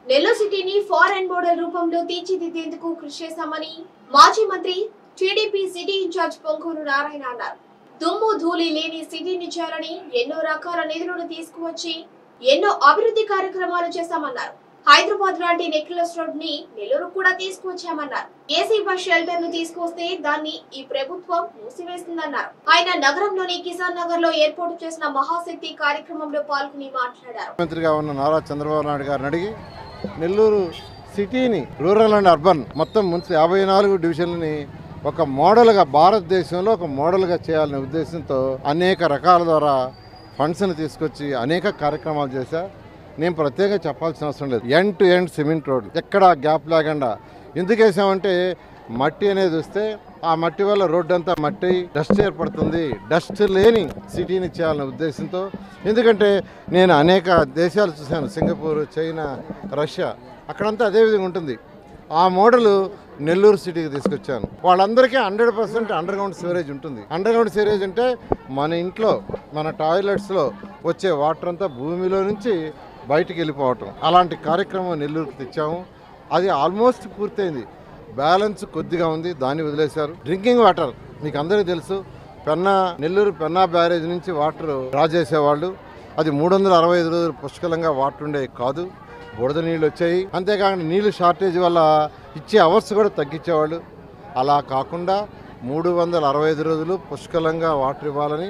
నెల్లూరు సిటీని foreign model రూపంలో తీర్చిదిద్దేందుకు కృషి చేశామని మాజీ మంత్రి TDP city incharge Ponguru Narayana అన్నారు దుమ్ము ధూళి లేని సిటీని చేయాలని ఎన్నో రకాల నిధులను తీసుకువచ్చి ఎన్నో అభివృద్ధి కార్యక్రమాలు చేశామన్నారు హైదరాబాద్ లాంటి నెక్లెస్ రోడ్ ని నెల్లూరు కూడా తీసుకువచ్చామన్నారు ఏసీ బస్ షెల్టర్ ను తీసుకొస్తే దాన్ని ఈ ప్రభుత్వం మూసివేస్తుందన్నారు ఆయన నగరంలోని కిసాన్ నగర్ లో ఏర్పాటు చేసిన మహాశక్తి కార్యక్రమంలో పాల్గొని మాట్లాడారు ముఖ్యమంత్రిగా ఉన్న నారా చంద్రబాబు నాయుడు గారిని అడిగి నెల్లూరు సిటీని రూరల్ అండ్ అర్బన్ మొత్తం మున్సి యాభై నాలుగు డివిజన్లని ఒక మోడల్గా భారతదేశంలో ఒక మోడల్గా చేయాలనే ఉద్దేశంతో అనేక రకాల ద్వారా ఫండ్స్ని తీసుకొచ్చి అనేక కార్యక్రమాలు చేశా నేను ప్రత్యేకంగా చెప్పాల్సిన అవసరం లేదు end to end cement road ఎక్కడ గ్యాప్ లేకుండా ఎందుకు వేసామంటే మట్టి అనేది వస్తే ఆ మట్టి వల్ల రోడ్డు అంతా మట్టి డస్ట్ ఏర్పడుతుంది డస్ట్ లేని సిటీని చేయాలనే ఉద్దేశంతో ఎందుకంటే నేను అనేక దేశాలు చూశాను సింగపూర్ చైనా రష్యా అక్కడంతా అదే విధంగా ఉంటుంది ఆ మోడల్ నెల్లూరు సిటీకి తీసుకొచ్చాను వాళ్ళందరికీ hundred percent underground sewerage ఉంటుంది అండర్ గ్రౌండ్ సివరేజ్ అంటే మన ఇంట్లో మన టాయిలెట్స్లో వచ్చే వాటర్ అంతా భూమిలో నుంచి బయటికి వెళ్ళిపోవటం అలాంటి కార్యక్రమం నెల్లూరుకి తెచ్చాము అది ఆల్మోస్ట్ పూర్తయింది బ్యాలెన్స్ కొద్దిగా ఉంది దాన్ని వదిలేశారు డ్రింకింగ్ వాటర్ మీకు అందరికీ తెలుసు పెన్నా నెల్లూరు పెన్నా బ్యారేజ్ నుంచి వాటర్ డ్రా చేసేవాళ్ళు అది మూడు వందల అరవై ఐదు రోజులు పుష్కలంగా వాటర్ ఉండేవి కాదు బురద నీళ్ళు వచ్చాయి అంతేకాకుండా నీళ్ళు షార్టేజ్ వల్ల ఇచ్చే అవర్స్ కూడా తగ్గించేవాళ్ళు అలా కాకుండా మూడు వందల అరవై ఐదు రోజులు పుష్కలంగా వాటర్ ఇవ్వాలని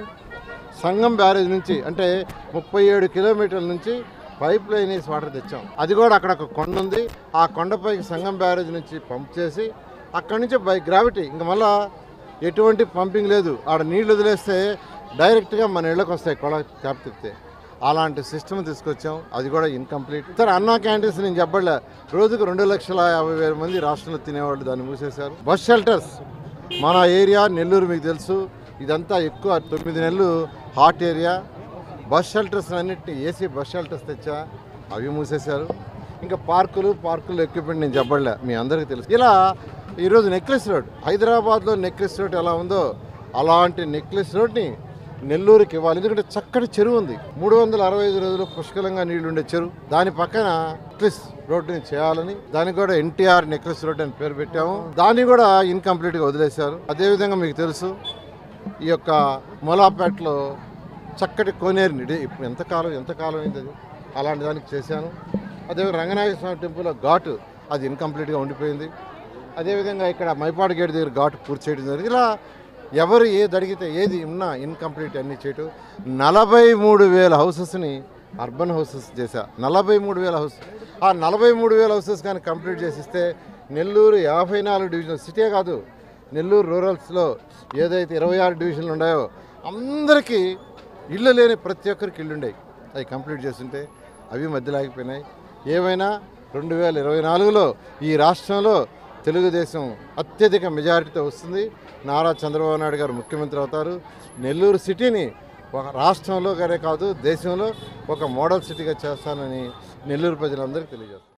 సంగం బ్యారేజ్ నుంచి అంటే ముప్పై ఏడు కిలోమీటర్ల నుంచి పైప్ లైన్ వేసి వాటర్ తెచ్చాం అది కూడా అక్కడ ఒక కొండ ఉంది ఆ కొండపైకి సంగం బ్యారేజ్ నుంచి పంప్ చేసి అక్కడి నుంచి బై గ్రావిటీ ఇంకా మళ్ళా ఎటువంటి పంపింగ్ లేదు ఆడ నీళ్లు వదిలేస్తే డైరెక్ట్గా మన ఇళ్ళకి వస్తాయి కొల ట్యాప్ తిప్పితే అలాంటి సిస్టమ్ తీసుకొచ్చాం అది కూడా ఇన్కంప్లీట్ సార్ అన్నా క్యాంటీన్స్ నేను చెప్పలే రోజుకు రెండు లక్షల యాభై వేల మంది రాష్ట్రంలో తినేవాళ్ళు దాన్ని మూసేశారు బస్ షెల్టర్స్ మన ఏరియా నెల్లూరు మీకు తెలుసు ఇదంతా ఎక్కువ తొమ్మిది నెలలు హాట్ ఏరియా బస్ షెల్టర్స్ అన్నిటిని ఏసీ బస్ షెల్టర్స్ తెచ్చా అవి మూసేశారు ఇంకా పార్కులు పార్కులు ఎక్విప్మెంట్ నేను చెప్పలే మీ అందరికీ తెలుసు ఇలా ఈరోజు నెక్లెస్ రోడ్ హైదరాబాద్లో నెక్లెస్ రోడ్ ఎలా ఉందో అలాంటి నెక్లెస్ రోడ్ని నెల్లూరుకి ఇవ్వాలి ఎందుకంటే చక్కటి చెరువు ఉంది మూడు వందల అరవై ఐదు రోజులు పుష్కలంగా నీళ్లు ఉండే చెరువు దాని పక్కన నెక్లెస్ రోడ్డుని చేయాలని దానికి కూడా ఎన్టీఆర్ నెక్లెస్ రోడ్ అని పేరు పెట్టాము దాన్ని కూడా ఇన్కంప్లీట్గా వదిలేశారు అదేవిధంగా మీకు తెలుసు ఈ యొక్క మొలాపేటలో చక్కటి కోనేరుని ఇది ఇప్పుడు ఎంతకాలం ఎంతకాలం అయింది అది అలాంటి దానికి చేశాను అదే రంగనాయక స్వామి టెంపుల్ ఘాటు అది ఇన్కంప్లీట్గా ఉండిపోయింది అదేవిధంగా ఇక్కడ మైపాడు గేట్ దగ్గర ఘాటు పూర్తి చేయడం జరిగింది ఇలా ఎవరు ఏది అడిగితే ఏది ఉన్నా ఇన్కంప్లీట్ అన్ని చేయటం నలభై మూడు వేల హౌసెస్ని అర్బన్ హౌసెస్ చేశా నలభై మూడు వేల హౌస్ ఆ నలభై మూడు వేల హౌసెస్ కానీ కంప్లీట్ చేసిస్తే నెల్లూరు యాభై నాలుగు డివిజన్ సిటీ కాదు నెల్లూరు రూరల్స్లో ఏదైతే ఇరవై ఆరు డివిజన్లు ఉన్నాయో అందరికీ ఇల్లు లేని ప్రతి ఒక్కరికి ఇల్లు ఉండేవి అవి కంప్లీట్ చేస్తుంటే అవి మధ్యలో ఆగిపోయినాయి ఏమైనా రెండు వేల ఇరవై నాలుగులో ఈ రాష్ట్రంలో తెలుగుదేశం అత్యధిక మెజారిటీతో వస్తుంది నారా చంద్రబాబు నాయుడు గారు ముఖ్యమంత్రి అవుతారు నెల్లూరు సిటీని ఒక రాష్ట్రంలో గానే కాదు దేశంలో ఒక మోడల్ సిటీగా చేస్తానని నెల్లూరు ప్రజలందరికీ తెలియజేస్తాను